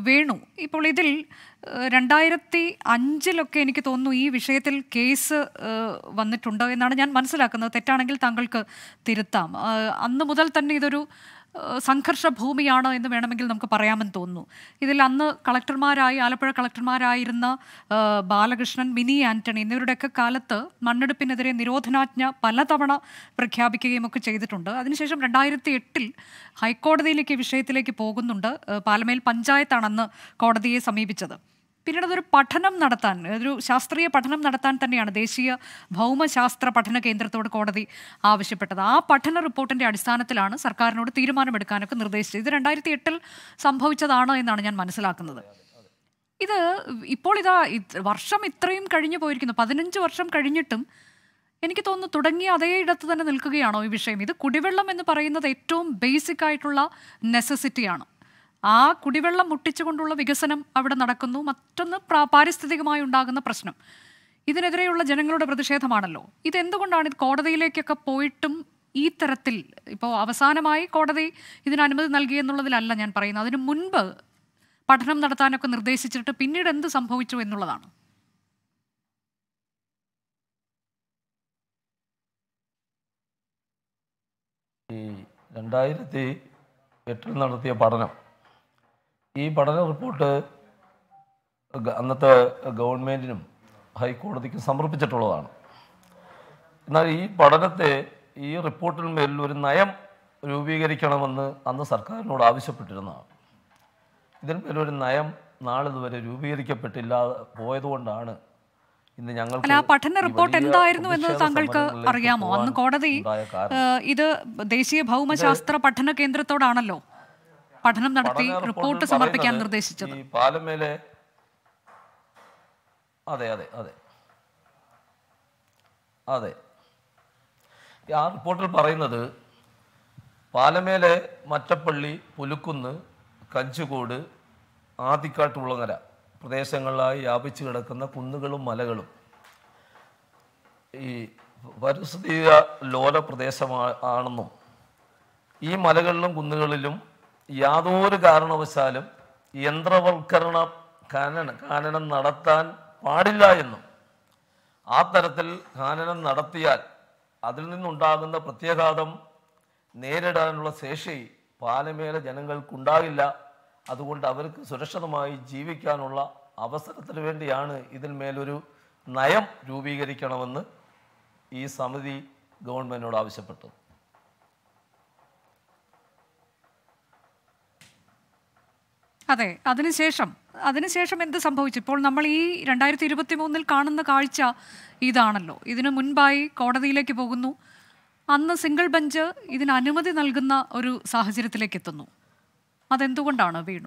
വേണു ഇപ്പോൾ ഇതിൽ ഏഹ്, രണ്ടായിരത്തി അഞ്ചിലൊക്കെ എനിക്ക് തോന്നുന്നു ഈ വിഷയത്തിൽ കേസ് ഏഹ്, വന്നിട്ടുണ്ട് എന്നാണ് ഞാൻ മനസ്സിലാക്കുന്നത് തെറ്റാണെങ്കിൽ താങ്കൾക്ക് തിരുത്താം ഏഹ്, അന്ന് മുതൽ തന്നെ ഇതൊരു ഏഹ്, സംഘർഷ ഭൂമിയാണ് എന്ന് വേണമെങ്കിൽ നമുക്ക് പറയാമെന്ന് തോന്നുന്നു ഇതിൽ അന്ന് കളക്ടർമാരായി ആലപ്പുഴ കളക്ടർമാരായിരുന്ന ഏഹ്, ബാലകൃഷ്ണൻ മിനി ആന്റണി എന്നിവരുടെയൊക്കെ കാലത്ത് മണ്ണെടുപ്പിനെതിരെ നിരോധനാജ്ഞ പലതവണ പ്രഖ്യാപിക്കുകയും ഒക്കെ ചെയ്തിട്ടുണ്ട് അതിനുശേഷം രണ്ടായിരത്തി എട്ടിൽ ഹൈക്കോടതിയിലേക്ക് ഈ വിഷയത്തിലേക്ക് പോകുന്നുണ്ട് ഏഹ്, പാലമേൽ പഞ്ചായത്താണ് അന്ന് കോടതിയെ സമീപിച്ചത് പിന്നീട് അതൊരു പഠനം നടത്താൻ ഒരു ശാസ്ത്രീയ പഠനം നടത്താൻ തന്നെയാണ് ദേശീയ ഭൗമശാസ്ത്ര പഠന കേന്ദ്രത്തോട് കോടതി ആവശ്യപ്പെട്ടത് ആ പഠന റിപ്പോർട്ടിന്റെ അടിസ്ഥാനത്തിലാണ് സർക്കാരിനോട് തീരുമാനമെടുക്കാനൊക്കെ നിർദ്ദേശിച്ചത് ഇത് രണ്ടായിരത്തി എട്ടിൽ സംഭവിച്ചതാണ് എന്നാണ് ഞാൻ മനസ്സിലാക്കുന്നത് ഇത് ഇപ്പോൾ ഇതാ ഇത് വർഷം ഇത്രയും കഴിഞ്ഞു പോയിരിക്കുന്നു പതിനഞ്ച് വർഷം കഴിഞ്ഞിട്ടും എനിക്ക് തോന്നുന്നു തുടങ്ങിയ അതേ ഇടത്ത് തന്നെ നിൽക്കുകയാണോ ഈ വിഷയം ഇത് കുടിവെള്ളം എന്ന് പറയുന്നത് ഏറ്റവും ബേസിക് ആയിട്ടുള്ള നെസസിറ്റിയാണ് ആ കുടിവെള്ളം മുട്ടിച്ചുകൊണ്ടുള്ള വികസനം അവിടെ നടക്കുന്നു മറ്റൊന്ന് പ്രാ- പാരിസ്ഥിതികമായി ഉണ്ടാകുന്ന പ്രശ്നം ഇതിനെതിരെയുള്ള ജനങ്ങളുടെ പ്രതിഷേധമാണല്ലോ ഇതെന്തുകൊണ്ടാണ് ഇത് കോടതിയിലേക്കൊക്കെ പോയിട്ടും ഈ തരത്തിൽ ഇപ്പോൾ അവസാനമായി കോടതി ഇതിന് അനുമതി നൽകി എന്നുള്ളതിലല്ല ഞാൻ പറയുന്നത് അതിനു മുൻപ് പഠനം നടത്താനൊക്കെ നിർദ്ദേശിച്ചിട്ട് പിന്നീട് എന്ത് സംഭവിച്ചു എന്നുള്ളതാണ് ഈ രണ്ടായിരത്തി എട്ടിൽ നടത്തിയ പഠനം ഈ പഠന റിപ്പോർട്ട് ഗ- അന്നത്തെ ഗവൺമെൻറ്റിനും ഹൈക്കോടതിക്കും സമർപ്പിച്ചിട്ടുള്ളതാണ് എന്നാൽ ഈ പഠനത്തെ ഈ റിപ്പോർട്ടിന്മേൽ ഒരു നയം രൂപീകരിക്കണമെന്ന് അന്ന് സർക്കാരിനോട് ആവശ്യപ്പെട്ടിരുന്നതാണ് ഇതിന്മേൽ ഒരു നയം നാളിതുവരെ രൂപീകരിക്കപ്പെട്ടില്ല പോയതുകൊണ്ടാണ് ഇന്ന് ഞങ്ങൾക്ക് അല്ല ആ പഠന ഈ റിപ്പോർട്ട് വലിയ എന്തായിരുന്നു എന്ന് പ്രതിഷേധ താങ്കൾക്ക് സമരങ്ങളിലേക്ക് അറിയാമോ അന്ന് പോകാൻ കോടതി ഉണ്ടായ കാരണം ഏഹ്, ഇത് ദേശീയ ഭൗമശാസ്ത്ര പഠന കേന്ദ്രത്തോടാണല്ലോ പഠനം നടത്തി പഠന റിപ്പോർട്ട് റിപ്പോർട്ടിൽ സമർപ്പിക്കാൻ പറയുന്നത് നിർദ്ദേശിച്ചത് ഈ പാലമേലെ അതെ അതെ അതെ അതെ ആ റിപ്പോർട്ടിൽ പറയുന്നത് പാലമേലെ മറ്റപ്പള്ളി പുലുക്കുന്ന് കഞ്ചുകോട് ആദിക്കാട്ടുളങ്ങര പ്രദേശങ്ങളിലായി വ്യാപിച്ചു കിടക്കുന്ന കുന്നുകളും മലകളും ഈ പരിസ്ഥിതിക ലോല പ്രദേശമാ ആണെന്നും ഈ മലകളിലും കുന്നുകളിലും യാതൊരു കാരണവശാലും യന്ത്രവൽക്കരണ ഖനന ഖനനം നടത്താൻ പാടില്ല എന്നും ആ തരത്തിൽ ഖനനം നടത്തിയാൽ അതിൽ നിന്നുണ്ടാകുന്ന പ്രത്യാഘാതം നേരിടാനുള്ള ശേഷി പാലമേല ജനങ്ങൾക്കുണ്ടാകില്ല അതുകൊണ്ട് അവർക്ക് സുരക്ഷിതമായി ജീവിക്കാനുള്ള അവസരത്തിന് വേണ്ടിയാണ് ഇതിന്മേലൊരു നയം രൂപീകരിക്കണമെന്ന് ഈ സമിതി ഗവൺമെൻറ്റിനോട് ആവശ്യപ്പെട്ടത് അതെ അതിനുശേഷം അതിനുശേഷം എന്ത് സംഭവിച്ചു ഇപ്പോൾ നമ്മൾ ഈ രണ്ടായിരത്തി ഇരുപത്തി മൂന്നിൽ കാണുന്ന കാഴ്ച ഇതാണല്ലോ ഇതിനു മുൻപായി കോടതിയിലേക്ക് പോകുന്നു അന്ന് സിംഗിൾ ബെഞ്ച് ഇതിന് അനുമതി നൽകുന്ന ഒരു സാഹചര്യത്തിലേക്ക് എത്തുന്നു അതെന്തുകൊണ്ടാണ് വീണു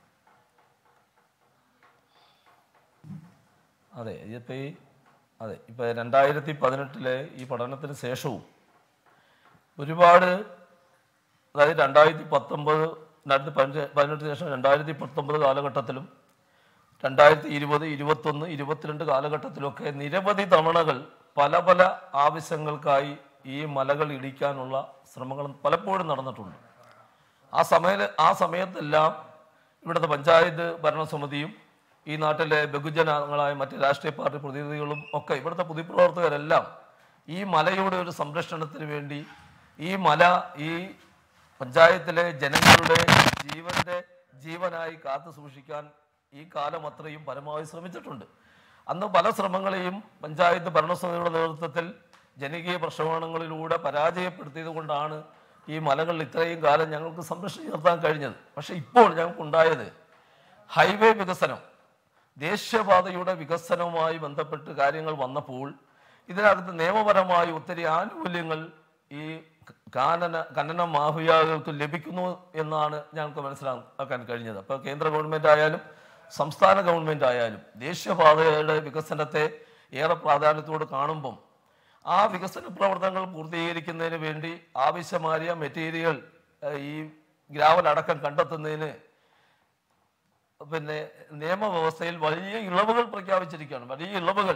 അതെ ഇതിപ്പോൾ ഈ അതെ ഇപ്പോൾ രണ്ടായിരത്തി പതിനെട്ടിലെ ഈ പഠനത്തിന് ശേഷവും ഒരുപാട് അതായത് രണ്ടായിരത്തി പത്തൊമ്പത് രണ്ടായിരത്തി പതിനഞ്ച് പതിനെട്ടിന് ശേഷം രണ്ടായിരത്തി പത്തൊമ്പത് കാലഘട്ടത്തിലും രണ്ടായിരത്തി ഇരുപത് ഇരുപത്തൊന്ന് ഇരുപത്തിരണ്ട് കാലഘട്ടത്തിലൊക്കെ നിരവധി തവണകൾ പല പല ആവശ്യങ്ങൾക്കായി ഈ മലകൾ ഇടിക്കാനുള്ള ശ്രമങ്ങൾ പലപ്പോഴും നടന്നിട്ടുണ്ട് ആ സമയ ആ സമയത്തെല്ലാം ഇവിടുത്തെ പഞ്ചായത്ത് ഭരണസമിതിയും ഈ നാട്ടിലെ ബഹുജനങ്ങളായ മറ്റ് രാഷ്ട്രീയ പാർട്ടി പ്രതിനിധികളും ഒക്കെ ഇവിടുത്തെ പൊതുപ്രവർത്തകരെല്ലാം ഈ മലയുടെ ഒരു സംരക്ഷണത്തിന് വേണ്ടി ഈ മല ഈ പഞ്ചായത്തിലെ ജനങ്ങളുടെ ജീവന്റെ ജീവനായി കാത്തു സൂക്ഷിക്കാൻ ഈ കാലം അത്രയും പരമാവധി ശ്രമിച്ചിട്ടുണ്ട് അന്ന് പല ശ്രമങ്ങളെയും പഞ്ചായത്ത് ഭരണസമിതിയുടെ നേതൃത്വത്തിൽ ജനകീയ പ്രക്ഷോഭങ്ങളിലൂടെ പരാജയപ്പെടുത്തിയത് കൊണ്ടാണ് ഈ മലകൾ ഇത്രയും കാലം ഞങ്ങൾക്ക് സംരക്ഷിച്ച് നിർത്താൻ കഴിഞ്ഞത് പക്ഷേ ഇപ്പോൾ ഞങ്ങൾക്കുണ്ടായത് ഹൈവേ വികസനം ദേശീയപാതയുടെ വികസനവുമായി ബന്ധപ്പെട്ട് കാര്യങ്ങൾ വന്നപ്പോൾ ഇതിനകത്ത് നിയമപരമായി ഒത്തിരി ആനുകൂല്യങ്ങൾ ഈ കാനന ഖനന മാഫിയകൾക്ക് ലഭിക്കുന്നു എന്നാണ് ഞങ്ങൾക്ക് മനസ്സിലാക്കാൻ കഴിഞ്ഞത് അപ്പോൾ കേന്ദ്ര ഗവൺമെൻറ് ആയാലും സംസ്ഥാന ഗവൺമെൻറ് ആയാലും ദേശീയപാതയുടെ വികസനത്തെ ഏറെ പ്രാധാന്യത്തോട് കാണുമ്പം ആ വികസന പ്രവർത്തനങ്ങൾ പൂർത്തീകരിക്കുന്നതിന് വേണ്ടി ആവശ്യമായ മെറ്റീരിയൽ ഏഹ്, ഈ ഗ്രാവൽ അടക്കം കണ്ടെത്തുന്നതിന് പിന്നെ നിയമവ്യവസ്ഥയിൽ വലിയ ഇളവുകൾ പ്രഖ്യാപിച്ചിരിക്കുകയാണ് വലിയ ഇളവുകൾ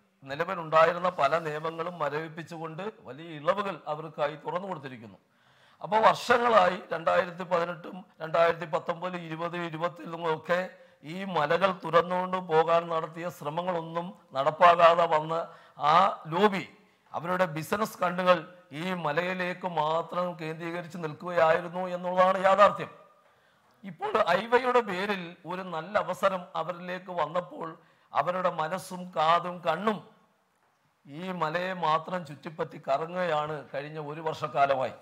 നിലവിലുണ്ടായിരുന്ന പല നിയമങ്ങളും മരവിപ്പിച്ചുകൊണ്ട് വലിയ ഇളവുകൾ അവർക്കായി തുറന്നു കൊടുത്തിരിക്കുന്നു അപ്പോൾ വർഷങ്ങളായി രണ്ടായിരത്തി പതിനെട്ടും രണ്ടായിരത്തി പത്തൊമ്പത് ഇരുപത് ഇരുപത്തിലും ഒക്കെ ഈ മലകൾ തുറന്നുകൊണ്ട് പോകാൻ നടത്തിയ ശ്രമങ്ങളൊന്നും നടപ്പാകാതെ വന്ന ആ ലോബി അവരുടെ ബിസിനസ് കണ്ണുകൾ ഈ മലയിലേക്ക് മാത്രം കേന്ദ്രീകരിച്ച് നിൽക്കുകയായിരുന്നു എന്നുള്ളതാണ് യാഥാർത്ഥ്യം ഇപ്പോൾ ഐവയുടെ പേരിൽ ഒരു നല്ല അവസരം അവരിലേക്ക് വന്നപ്പോൾ അവരുടെ മനസ്സും കാതും കണ്ണും ഈ മലയെ മാത്രം ചുറ്റിപ്പറ്റി കറങ്ങുകയാണ് കഴിഞ്ഞ ഒരു വർഷക്കാലമായി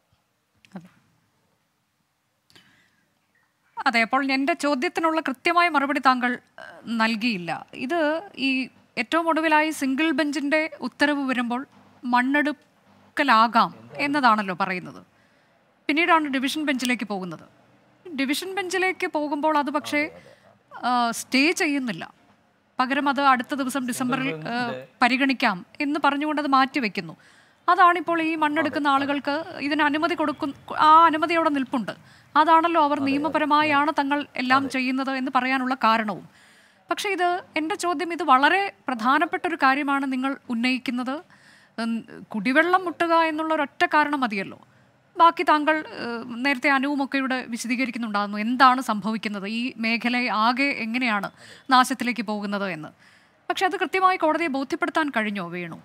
അതെ അപ്പോൾ എൻ്റെ ചോദ്യത്തിനുള്ള കൃത്യമായ മറുപടി താങ്കൾ ഏഹ്, നൽകിയില്ല ഇത് ഈ ഏറ്റവും ഒടുവിലായി സിംഗിൾ ബെഞ്ചിൻ്റെ ഉത്തരവ് വരുമ്പോൾ മണ്ണെടുക്കലാകാം എന്നതാണല്ലോ പറയുന്നത് പിന്നീടാണ് ഡിവിഷൻ ബെഞ്ചിലേക്ക് പോകുന്നത് ഡിവിഷൻ ബെഞ്ചിലേക്ക് പോകുമ്പോൾ അത് പക്ഷേ സ്റ്റേ ചെയ്യുന്നില്ല പകരം അത് അടുത്ത ദിവസം ഡിസംബറിൽ ഏഹ്, പരിഗണിക്കാം എന്ന് പറഞ്ഞുകൊണ്ട് അത് മാറ്റിവെക്കുന്നു അതാണിപ്പോൾ ഈ മണ്ണെടുക്കുന്ന ആളുകൾക്ക് ഇതിന് അനുമതി കൊടുക്കുന്ന ആ അനുമതി അവിടെ നിൽപ്പുണ്ട് അതാണല്ലോ അവർ നിയമപരമായാണ് തങ്ങൾ എല്ലാം ചെയ്യുന്നത് എന്ന് പറയാനുള്ള കാരണവും പക്ഷേ ഇത് എൻ്റെ ചോദ്യം ഇത് വളരെ പ്രധാനപ്പെട്ട ഒരു കാര്യമാണ് നിങ്ങൾ ഉന്നയിക്കുന്നത് ഉം, കുടിവെള്ളം മുട്ടുക എന്നുള്ള ഒരൊറ്റ കാരണം മതിയല്ലോ ബാക്കി താങ്കൾ ഏഹ്, നേരത്തെ അനുവുമൊക്കെ ഇവിടെ വിശദീകരിക്കുന്നുണ്ടാകുന്നു എന്താണ് സംഭവിക്കുന്നത് ഈ മേഖല ആകെ എങ്ങനെയാണ് നാശത്തിലേക്ക് പോകുന്നത് എന്ന് പക്ഷെ അത് കൃത്യമായി കോടതിയെ ബോധ്യപ്പെടുത്താൻ കഴിഞ്ഞോ വേണു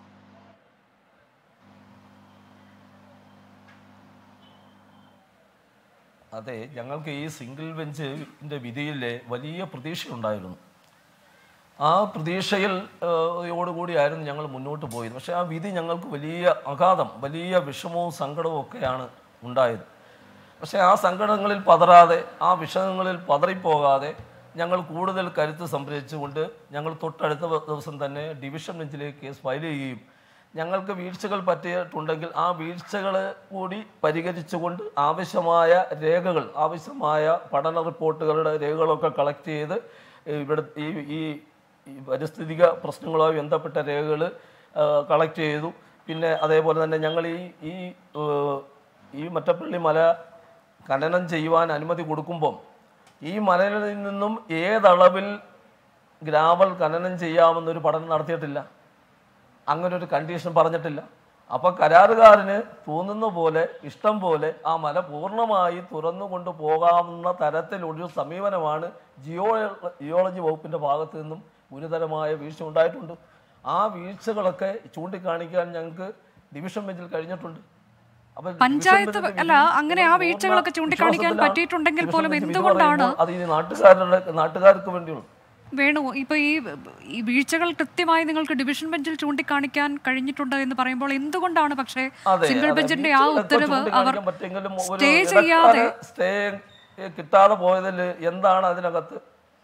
അതെ ഞങ്ങൾക്ക് ഈ സിംഗിൾ ബെഞ്ചിന്റെ വിധിയിൽ വലിയ പ്രതീക്ഷയുണ്ടായിരുന്നു ആ പ്രതീക്ഷയിൽ ഏഹ്, യോടുകൂടിയായിരുന്നു ഞങ്ങൾ മുന്നോട്ട് പോയത് പക്ഷേ ആ വിധി ഞങ്ങൾക്ക് വലിയ അഗാധം വലിയ വിഷമവും സങ്കടവും ഒക്കെയാണ് ഉണ്ടായത് പക്ഷേ ആ സങ്കടങ്ങളിൽ പതറാതെ ആ വിഷമങ്ങളിൽ പതറിപ്പോകാതെ ഞങ്ങൾ കൂടുതൽ കരുത്ത് സംഭരിച്ചുകൊണ്ട് ഞങ്ങൾ തൊട്ടടുത്ത ദിവസം തന്നെ ഡിവിഷൻ ബെഞ്ചിലേക്ക് കേസ് ഫയൽ ചെയ്യുകയും ഞങ്ങൾക്ക് വീഴ്ചകൾ പറ്റിയിട്ടുണ്ടെങ്കിൽ ആ വീഴ്ചകൾ കൂടി പരിഹരിച്ചുകൊണ്ട് ആവശ്യമായ രേഖകൾ ആവശ്യമായ പഠന റിപ്പോർട്ടുകളുടെ രേഖകളൊക്കെ കളക്ട് ചെയ്ത് ഇവിടെ ഈ ഈ ഈ പരിസ്ഥിതിക പ്രശ്നങ്ങളുമായി ബന്ധപ്പെട്ട രേഖകൾ കളക്ട് ചെയ്തു പിന്നെ അതേപോലെ തന്നെ ഞങ്ങൾ ഈ ഈ ഏഹ്, ഈ മറ്റപ്പള്ളി മല ഖനനം ചെയ്യുവാൻ അനുമതി കൊടുക്കുമ്പം ഈ മലയിൽ നിന്നും ഏതളവിൽ ഗ്രാവൽ ഖനനം ചെയ്യാമെന്നൊരു പഠനം നടത്തിയിട്ടില്ല അങ്ങനെ ഒരു കണ്ടീഷൻ പറഞ്ഞിട്ടില്ല അപ്പൊ കരാറുകാരന് തോന്നുന്ന പോലെ ഇഷ്ടം പോലെ ആ മല പൂർണ്ണമായി തുറന്നു കൊണ്ട് പോകാവുന്ന തരത്തിലൊരു സമീപനമാണ് ജിയോ ജിയോളജി വകുപ്പിന്റെ ഭാഗത്ത് നിന്നും ഗുരുതരമായ വീഴ്ച ഉണ്ടായിട്ടുണ്ട് ആ വീഴ്ചകളൊക്കെ ചൂണ്ടിക്കാണിക്കാൻ ഞങ്ങൾക്ക് ഡിവിഷൻ ബെഞ്ചിൽ കഴിഞ്ഞിട്ടുണ്ട് അപ്പൊ ഡിവിഷൻ പഞ്ചായത്ത് ബെഞ്ചിന്റെ അല്ല, വിധി അങ്ങനെ ആ പൂർണ്ണ വീഴ്ചകളൊക്കെ ചൂണ്ടിക്കാണിക്കാൻ വിശ്വാസത്തിലാണ് പറ്റിയിട്ടുണ്ടെങ്കിൽ ഡിവിഷൻ പോലും ബെഞ്ച് വിധി എന്തുകൊണ്ടാണ് പറയുമ്പോൾ അത് ഈ നാട്ടുകാരുടെ നാട്ടുകാർക്ക് വേണ്ടിയുള്ളൂ വേണു ഇപ്പൊ ഈ ഈ വീഴ്ചകൾ കൃത്യമായി നിങ്ങൾക്ക് ഡിവിഷൻ ബെഞ്ചിൽ ചൂണ്ടിക്കാണിക്കാൻ കഴിഞ്ഞിട്ടുണ്ട് എന്ന് പറയുമ്പോൾ എന്തുകൊണ്ടാണ് പക്ഷേ അതെ, സിംഗിൾ അതെ. ബെഞ്ചിന്റെ ആ വീഴ്ചകളൊക്കെ ഉത്തരവ് അവർ ചൂണ്ടിക്കാണിക്കാൻ പറ്റുമെങ്കിലും ഒരു സ്റ്റേ ചെയ്യാതെ ഇടക്കാല സ്റ്റേ കിട്ടാതെ പോയതിൽ എന്താണ് അതിനകത്ത്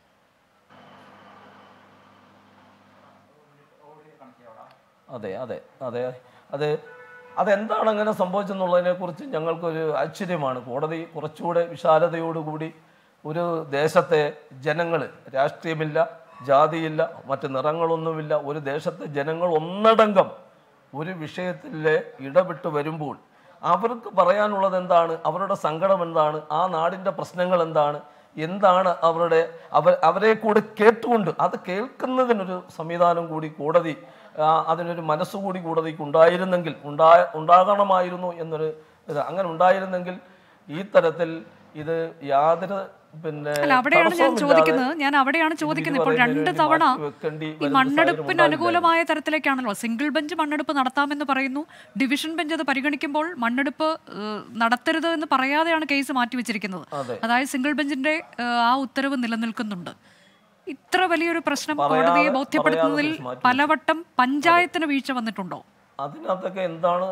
അതെ അതെ അതെ അത് അതെന്താണ് അങ്ങനെ സംഭവിച്ചെന്നുള്ളതിനെ കുറിച്ച് ഞങ്ങൾക്കൊരു ആശ്ചര്യമാണ് കോടതി കുറച്ചുകൂടെ വിശാലതയോടുകൂടി ഒരു ദേശത്തെ ജനങ്ങൾ രാഷ്ട്രീയമില്ല ജാതിയില്ല മറ്റ് നിറങ്ങളൊന്നുമില്ല ഒരു ദേശത്തെ ജനങ്ങൾ ഒന്നടങ്കം ഒരു വിഷയത്തിൽ ഇടപെട്ട് വരുമ്പോൾ അവർക്ക് പറയാനുള്ളത് എന്താണ് അവരുടെ സങ്കടം എന്താണ് ആ നാടിൻ്റെ പ്രശ്നങ്ങൾ എന്താണ് എന്താണ് അവരുടെ അവർ അവരെ കൂടെ കേട്ടുകൊണ്ട് അത് കേൾക്കുന്നതിനൊരു സംവിധാനം കൂടി കോടതി ആ, അതിനൊരു മനസ്സുകൂടി കോടതിക്ക് ഉണ്ടായിരുന്നെങ്കിൽ ഉണ്ടാ ഉണ്ടാകണമായിരുന്നു എന്നൊരു ഇത് അങ്ങനെ ഉണ്ടായിരുന്നെങ്കിൽ ഈ തരത്തിൽ ഇത് യാതൊരു പിന്നെ അല്ല അവിടെയാണ് ഞാൻ തടസ്സവുമില്ലാതെ ചോദിക്കുന്നത് ഞാൻ അവിടെയാണ് ചോദിക്കുന്നത് ഇപ്പോൾ പറയുന്നതിന് രണ്ട് വേണ്ടി തവണ മാറ്റി വെക്കേണ്ടി ഈ വരുന്ന മണ്ണെടുപ്പിന് സാഹചര്യം അനുകൂലമായ തരത്തിലേക്കാണല്ലോ സിംഗിൾ ബെഞ്ച് മണ്ണെടുപ്പ് നടത്താമെന്ന് പറയുന്നു ഡിവിഷൻ ബെഞ്ച് അത് പരിഗണിക്കുമ്പോൾ മണ്ണെടുപ്പ് ഏഹ്, നടത്തരുത് എന്ന് പറയാതെയാണ് കേസ് മാറ്റിവെച്ചിരിക്കുന്നത് അതെ. അതായത് സിംഗിൾ ബെഞ്ചിന്റെ ഏഹ്, ആ ഉത്തരവ് നിലനിൽക്കുന്നുണ്ട് ഇത്ര വലിയൊരു പ്രശ്നം പറയാതെ- കോടതിയെ ബോധ്യപ്പെടുത്തുന്നതിൽ പറയാതെ മാറ്റി പലവട്ടം പഞ്ചായത്തിന് വീഴ്ച വന്നിട്ടുണ്ടോ അതിനകത്തൊക്കെ എന്താണ്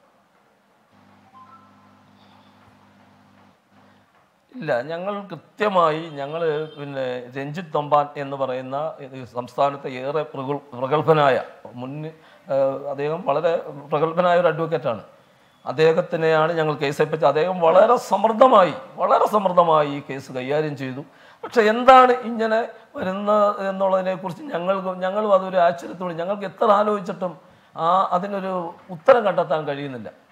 ഇല്ല ഞങ്ങൾ കൃത്യമായി ഞങ്ങൾ പിന്നെ രഞ്ജിത്ത് തമ്പാൻ എന്ന് പറയുന്ന ഇത് സംസ്ഥാനത്തെ ഏറെ പ്രഗൽ പ്രഗത്ഭനായ മുൻ ഏഹ് അദ്ദേഹം വളരെ പ്രഗത്ഭനായ ഒരു അഡ്വക്കേറ്റാണ് അദ്ദേഹത്തിനെയാണ് ഞങ്ങൾ കേസ് ഏൽപ്പിച്ചത് അദ്ദേഹം വളരെ സമൃദ്ധമായി വളരെ സമൃദ്ധമായി ഈ കേസ് കൈകാര്യം ചെയ്തു പക്ഷെ എന്താണ് ഇങ്ങനെ വരുന്ന എന്നുള്ളതിനെക്കുറിച്ച് ഞങ്ങൾക്ക് ഞങ്ങളും അതൊരു ആശ്ചര്യത്തോടെ ഞങ്ങൾക്ക് എത്ര ആലോചിച്ചിട്ടും ആ അതിനൊരു ഉത്തരം കണ്ടെത്താൻ കഴിയുന്നില്ല